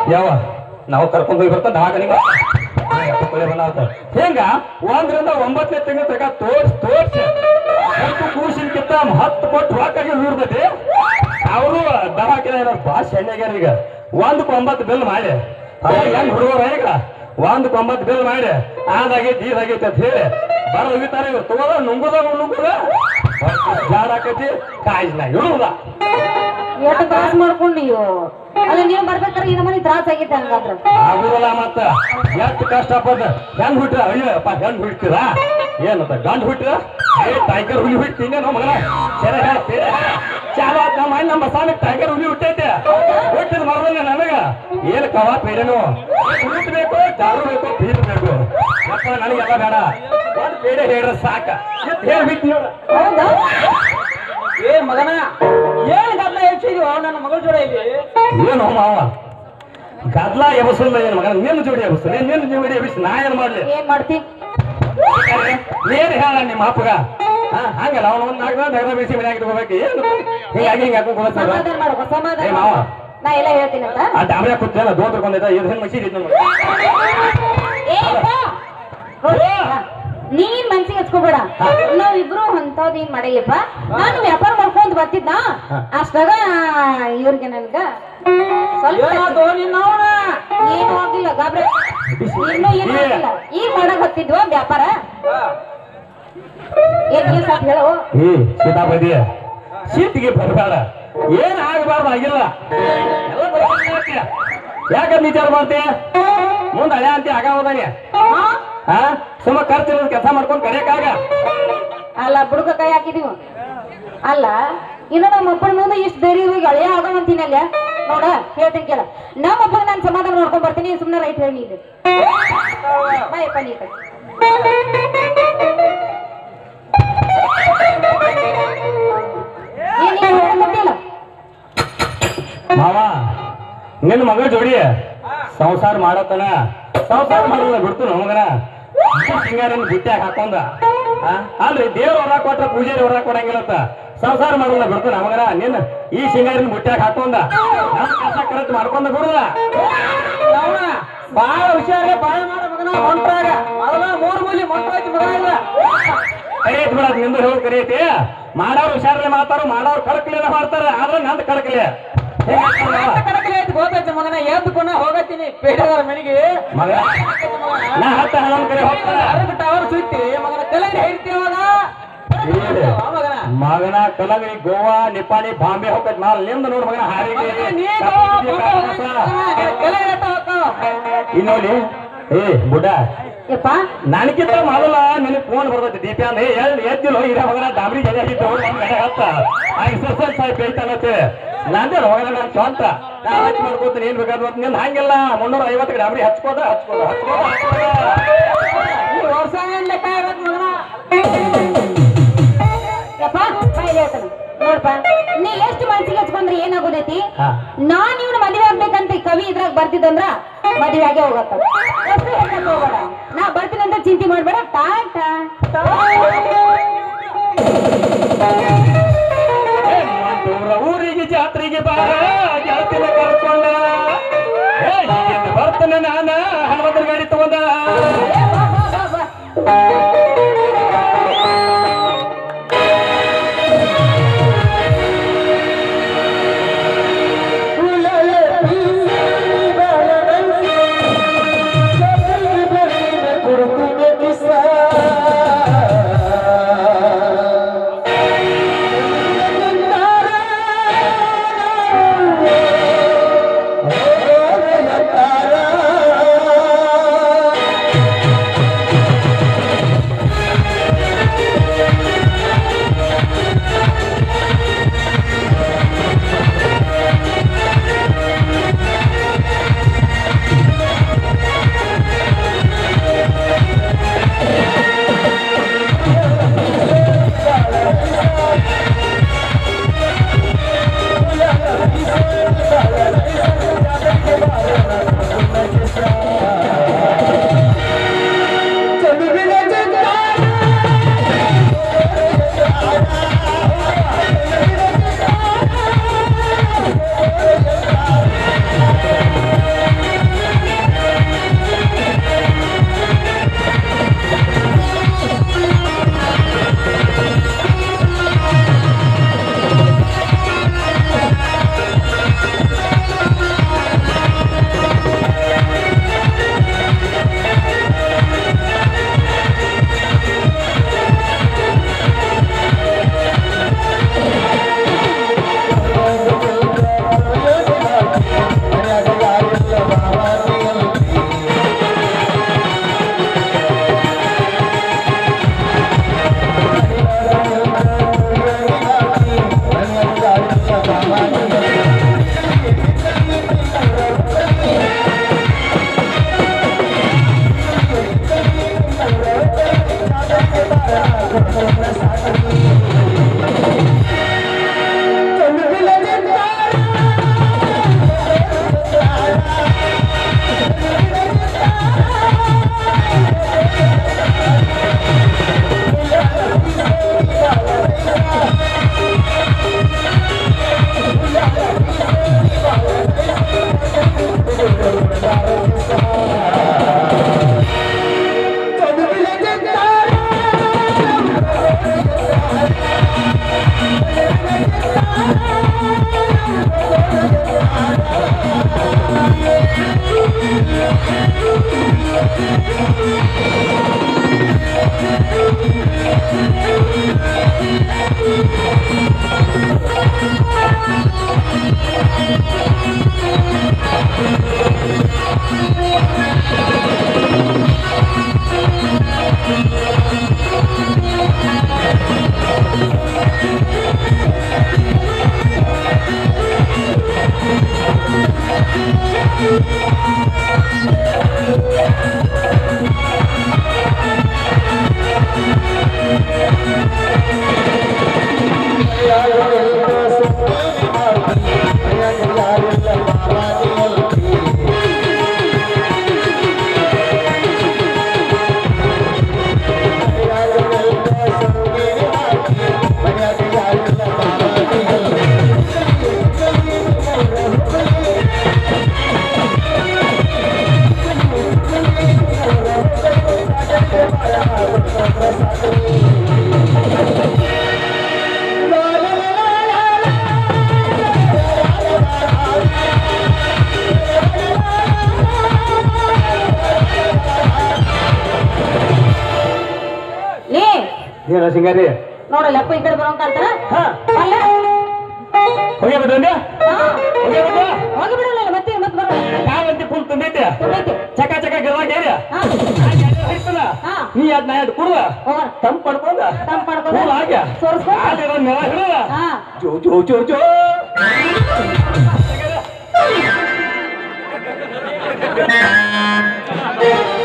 ಯಾವ ನಾವು ಕರ್ಕೊಂಡು ಹೋಗಿ ಬರ್ತಾ ದವಾಖಾನಿಗೆ ಹಿಂಗ ಒಂದರಿಂದ ಒಂಬತ್ತನೇ ತಿಂಗಳ ತನಕ ತೋರ್ಸ್ ತೋರ್ಸಿ ಹತ್ತು ಕೂಸಿನ್ಕಿಂತ ಹತ್ತು ಕೊಟ್ಟು ರೊಕ್ಕಾಗಿ ಇರ್ತೈತಿ ಅವರು ದವಾಖಾನೆ ಭಾಷೆ ಹೆಣ್ಣೆಗ್ಯಾರ ಈಗ ಒಂದಕ್ಕೆ ಒಂಬತ್ತು ಬಿಲ್ ಮಾಡಿ ಅವ ಹೆಂಗ್ ಹುಡುಗರ ಈಗ ಒಂದಕ್ಕೆ ಒಂಬತ್ತು ಬಿಲ್ ಮಾಡಿ ಅದಾಗೈತಿ ಇದಾಗೈತಿ ಅಂತ ಹೇಳಿ ಬರ ಹೋಗಿತಾರೆ ಇವ್ರು ತಗೋದ ನುಂಗುದ ನುಂಗುದ ಜಾಡ ಹಾಕೈತಿ ಕಾಯಿಸ್ನ ಇಡುವುದ ಎಷ್ಟು ತ್ರಾಸ ಮಾಡ್ಕೊಂಡು ನೀವು ಅಲ್ಲ ನೀವು ಬರ್ಬೇಕಾದ್ರೆ ಈ ನಮ್ಮನೆ ತ್ರಾಸ ಆಗೈತೆ ಹಂಗಾದ್ರ ಆಗುದಿಲ್ಲ ಮತ್ತ ಎಷ್ಟು ಕಷ್ಟಪಟ್ಟ ಹೆಂಗ್ ಹುಟ್ರ ಅಯ್ಯಪ್ಪ ಹೆಂಗ್ ಹುಡ್ತೀರಾ ಏನತ್ತ ಗಂಡ್ ಹುಟ್ರ ಏ ಟೈಗರ್ ಹುಲಿ ಹುಟ್ತೀನಿ ನಮ್ಮ ಮಗನ ಸರಿ ಹೇಳ ಬೇರೆ ಚಾಲು ಆತ್ ನಮ್ಮ ಅಣ್ಣ ನಮ್ಮ ಸಾಲ ಟೈಗರ್ ಹುಲಿ ಹುಟ್ಟೈತೆ ಹುಟ್ಟಿದ ಮರದಲ್ಲ ನನಗ ಏನ್ ಕವಾ ಪೇಡೆನು ಹುಟ್ಟು ಬೇಕು ದಾರು ಬೇಕು ಬೀರ್ ಬೇಕು ಯಪ್ಪ ನನಗೆಲ್ಲ ಬೇಡ ಒಂದ್ ಪೇಡೆ ಹೇಳ್ರ ಸಾಕ ಎತ್ ಹೇಳ್ಬಿಟ್ಟು ನೋಡ ಹೌದಾ ಏ ಮಗನ ಏನ್ ಗದ್ಲ ಹೆಚ್ಚಿದ್ಯೋ ನನ್ನ ಮಗಳ ಜೋಡ ಇಲ್ಲಿ ಏನು ಮಾವ ಗದ್ಲ ಎಬಸಲ್ಲ ಏನ್ ಮಗನ ನಿನ್ನ ಜೋಡಿ ಎಬಸಲ್ಲ ನಿನ್ನ ಜೋಡಿ ಎಬಿಸ್ ನಾ ಏನ್ ಮಾಡ್ಲಿ ಏನ್ ಮಾಡ್ತಿ ಏನ್ ಹೇಳ ನಿಮ್ಮ ಅಪ್ಪಗ ಹಾ, ಹಂಗಲ್ಲ ಅವನು ಒಂದ್ ನಾಲ್ಕು ದಗದ ಬೀಸಿ ಮನ್ಯಾಗ ಇಟ್ಕೋಬೇಕು ಏನು ಹಿಂಗಾಗಿ ಹಿಂಗ ಹಾಕೊಂಡ್ ಹೋಗ್ತಾರ ಸಮಾಧಾನ ಮಾಡ್ಕೊ ಸಮಾಧಾನ ಏ ಮಾವ. ಮಾಡ್ಕೊ. ನಾ ಎಲ್ಲ ಹೇಳ್ತೀನಿ ಅಂತ ಆ ಡಾಮ್ರ ಕೂತೇನ ದೋತ್ರಕೊಂಡಿದ್ದ ಇದು ಹೆಂಗ್ ಮಸೀದಿ ಇದ್ ನಮ್ಗೆ ಏ ಅಪ್ಪ, ಹೋಗಿ. ನೀನ್ ಮನ್ಸಿಗೆ ಹಚ್ಕೋಬೇಡ ನಾವಿಬ್ರು ಅಂತದ್ ಏನ್ ಮಾಡಿಲ್ಲಪ್ಪ ನಾನು ವ್ಯಾಪಾರ ಮಾಡ್ಕೊಂಡ್ ಬರ್ತಿದ್ನ ಅಷ್ಟಾಗ ಇವ್ರಿಗೆ ನನ್ಗ ಸ್ವಲ್ಪ ಏನಾಯ್ತು ನಿನ್ನವನ ಏನು ಆಗಿಲ್ಲ ಗಾಬ್ರೆ ಇನ್ನು ಏನು ಆಗಿಲ್ಲ ಈಗ ಮಾಡಕ್ ಹತ್ತಿದ್ವ ವ್ಯಾಪಾರ ಏನ್ ನೀವ್ ಸ್ವಲ್ಪ ಹೇಳು ಏ ಸೀತಾಪತಿ ಸೀಟಿಗೆ ಬರಬೇಡ ಏನ್ ಆಗಬಾರ್ದು ಆಗಿಲ್ಲ ಎಲ್ಲ ಬರೋಬ್ಬರಿ ಯಾಕಂದ್ ವಿಚಾರ ಮಾಡ್ತಿ ಮುಂದೆ ಹಳೆ ಅಂತಿ ಆಗ ಹೋದಾನೆ ಹಾ ಸುಮ್ಮ ಖರ್ಚಿರೋದು ಕೆಲಸ ಮಾಡ್ಕೊಂಡು ಕರೆಯಕ್ಕಾಗ ಅಲ್ಲ ಬುಡಕ ಕೈ ಹಾಕಿದೀವಿ ಅಲ್ಲ ಇನ್ನು ನಮ್ಮ ಅಪ್ಪನ ಮುಂದೆ ಇಷ್ಟು ಧೈರ್ಯ ಹೋಗಿ ಅಳಿಯ ಆಗೋವಂತೀನಿ ಅಲ್ಲ ನೋಡ ಹೇಳ್ತೀನಿ ಕೇಳ ನಮ್ಮ ಅಪ್ಪಗ ನಾನು ಸಮಾಧಾನ ಮಾಡ್ಕೊಂಡ್ ಬರ್ತೀನಿ ಸುಮ್ಮನೆ ರೈಟ್ ಹೇಳಿ ಇದು ಬಾಯಪ್ಪ ನೀ ಈ ಕಡೆ. ಏನ್ ನೀನ್ ಹೇಳಕತ್ತಿಯಲ್ಲ? ಮಾವ ನಿನ್ನ ಮಗ ಜೋಡಿ ಸಂಸಾರ ಮಾಡತನ ಸಂಸಾರ ಮಾಡೋದ ಬಿಡ್ತು ನಮಗನ ಸಿಂಗಾರನ್ ಬುಟ್ಟ್ಯಾಗ ಹಾಕೊಂಡ ಆ? ಅಲ್ರಿ ದೇವ್ರ ಹೊರ ಕೊಟ್ರ ಪೂಜಾರಿ ಹೊರ ಕೊಡಂಗಿಲ್ಲತ್ತ ಸಂಸಾರ ಮಾಡೋದ ಬಿಡ್ತು ನಮಗನ ನಿನ್ನ ಈ ಸಿಂಗಾರಿನ ಬುಟ್ಟ್ಯಾಗ ಹಾಕೊಂಡ ನಮ್ ಕೆಲಸ ಕರೆಕ್ಟ್ ಮಾಡ್ಕೊಂಡ ಬಿಡುದ ಅವನ ಬಾಳ ಹುಷಾರೇ ಬಾಳ ಮಾಡ ಮಗನ ಹೊಂಟಾಗ ಮೊದಲ ಮೂರ್ ಮೂಲಿ ಮೊಂಟಾಯ್ತು ಮಗನ ಇಲ್ಲ ಕರೆಯತ್ ಬಿಡ ನಿಂದು ಹೇಳಿ ಕರೆಯತಿ ಮಾಡೋರು ಹುಷಾರಲೆ ಮಾಡ್ತಾರ ಮಾಡೋರು ಕಡಕ್ಲಿನ ಮಾಡ್ತಾರ ಆದ್ರೆ ನಂದು ಕಡಕ್ಲಿ ಕಡಕಲೆ ಆಯ್ತು ಗೊತ್ತಾಯ್ತು ಮಗನ ಎದ್ದು ಪುನಃ ಹೋಗತ್ತೀನಿ ಪೇಟೆದಾರ ಮನೆಗೆ ಮಗ ನಾ ಹತ್ತ ಹನ್ನೊಂದು ಕಡೆ ಹೋಗ್ತಾರ ಅರ್ಧ ಟವರ್ ಸುತ್ತಿ ಮಗನ ತಲೆಗೆ ಹೇಳ್ತೀವಾಗ ಮಗನ ಮಗನ ಕಲಂಗಡಿ ಗೋವಾ ನಿಪಾಣಿ ಬಾಂಬೆ ಹೋಗತ್ ಮಾಲ್ ನಿಂದ ನೋಡ್ ಮಗನ ಹಾರಿಗೆ ನೀ ತಲೆ ಹೋಗ್ತಾವ ಇನ್ನೋಲಿ ಏ ಬುಡ್ಡ ಯಪ್ಪ ನನಗಿಂತ ಮೊದಲ ನಿನಗೆ ಫೋನ್ ಬರ್ತೈತಿ ದೀಪ ಅಂದ್ರೆ ಎಲ್ಲಿ ಎದ್ದಿಲ್ಲ ಇರ ಮಗನ ಡಾಬ್ರಿ ಜನ ಹಿಟ್ಟು ನಮ್ ಗಡೆ ಹತ್ತ ಆಗ ಸರ್ ಸಾಹೇಬ್ ಬೈತಾನತ್ತೆ ನಂದೇ ಮಗನ ನಾನು ಸ್ವಂತ ನಾ ಹಚ್ಚಿ ಮಾಡ್ಕೋತೀನಿ ಏನ್ ಬೇಕಾದ್ರು ನಿಂದ ಹಂಗಿಲ್ಲ ಮುನ್ನೂರ ಐವತ್ತು ಡಾಬ್ರಿ ಹಚ್ಕೋದ ಹಚ್ಕೋದ ಹಚ್ಕೋದ ಹಚ್ಕೋದ ವರ್ಷ ಲೆಕ್ಕ ಆಗತ್ ಮಗನ ಯಪ್ಪ ಬಾಯ್ ಹೇಳ್ತಾನೆ ನೋಡ್ಪ ನೀ ಎಷ್ಟು ಮನ್ಸಿಗೆ ಹಚ್ಕೊಂಡ್ರೆ ಏನಾಗೋದೈತಿ ಹಾ. ನಾನ್ ಇವ್ನ ಮದುವೆ ಆಗ್ಬೇಕಂತ ಈ ಕವಿ ಇದ್ರಾಗ ಬರ್ತಿದ್ದಂದ್ರ ಮದುವೆ ಆಗೇ ಹೋಗತ್ತ ಅಷ್ಟು ಹೇಳಕ್ ಹೋಗ್ಬೇಡ ನಾ ಬರ್ತೀನಿ ಅಂತ ಚಿಂತೆ ಮಾಡ್ಬೇಡ ಟಾಟಾ ಏ, ಮಂಟೂರ ಊರಿಗೆ ಜಾತ್ರೆಗೆ ಬಾರ ಗೆಳತಿನ ಕರ್ಕೊಂಡ ಏ, ಈಗಿಂದ ಬರ್ತೇನೆ ನಾನ ಹನುಮಂತರ ಗಾಡಿ ತಗೊಂಡ ಏ, ಬಾ, ಬಾ, ಬಾ, ಬಾ. ಕಿಸ್ಸ ಲೇ ಏನ ಸಿಂಗಾರಿ ನೋಡಲ್ಲ ಅಪ್ಪ ಈ ಕಡೆ ಬರೋಂಗ್ ಕಾಣ್ತಾನ ಹಾ ಅಲ್ಲ ಹೋಗಿ ಬಿಡ್ರಿ ಹಾ ಹೋಗಿ ಬಿಡ್ರಿ ಹೋಗಿ ಬಿಡಲ್ಲ ಮತ್ತೆ ಮತ್ತೆ ಬರೋಣ ಯಾವಂತಿ ಫುಲ್ ತಂದೈತೆ ತುಂಬೈತಿ ಚಕ ಚಕ ಗಿರವಾಗಿ ಏರಿ ಹಾ ಹಾಕ್ತಾನ ಹಾ. ನೀ ಅದ್ನ ಎರಡು ಕುಡ್ದ ಹೋಗೋಣ ತಂಪ್ ಪಡ್ಕೊಂಡ ತಂಪ್ ಮಾಡ್ಕೊಂಡ ಫುಲ್ ಆಗ್ಯ ಸೋರ್ಸ್ಕೊಂಡ ಅಲ್ಲಿರೋ ನೆಲ ಹಿಡಿದ ಹಾ ಜೋ ಜೋ ಜೋ ಜೋ ಆ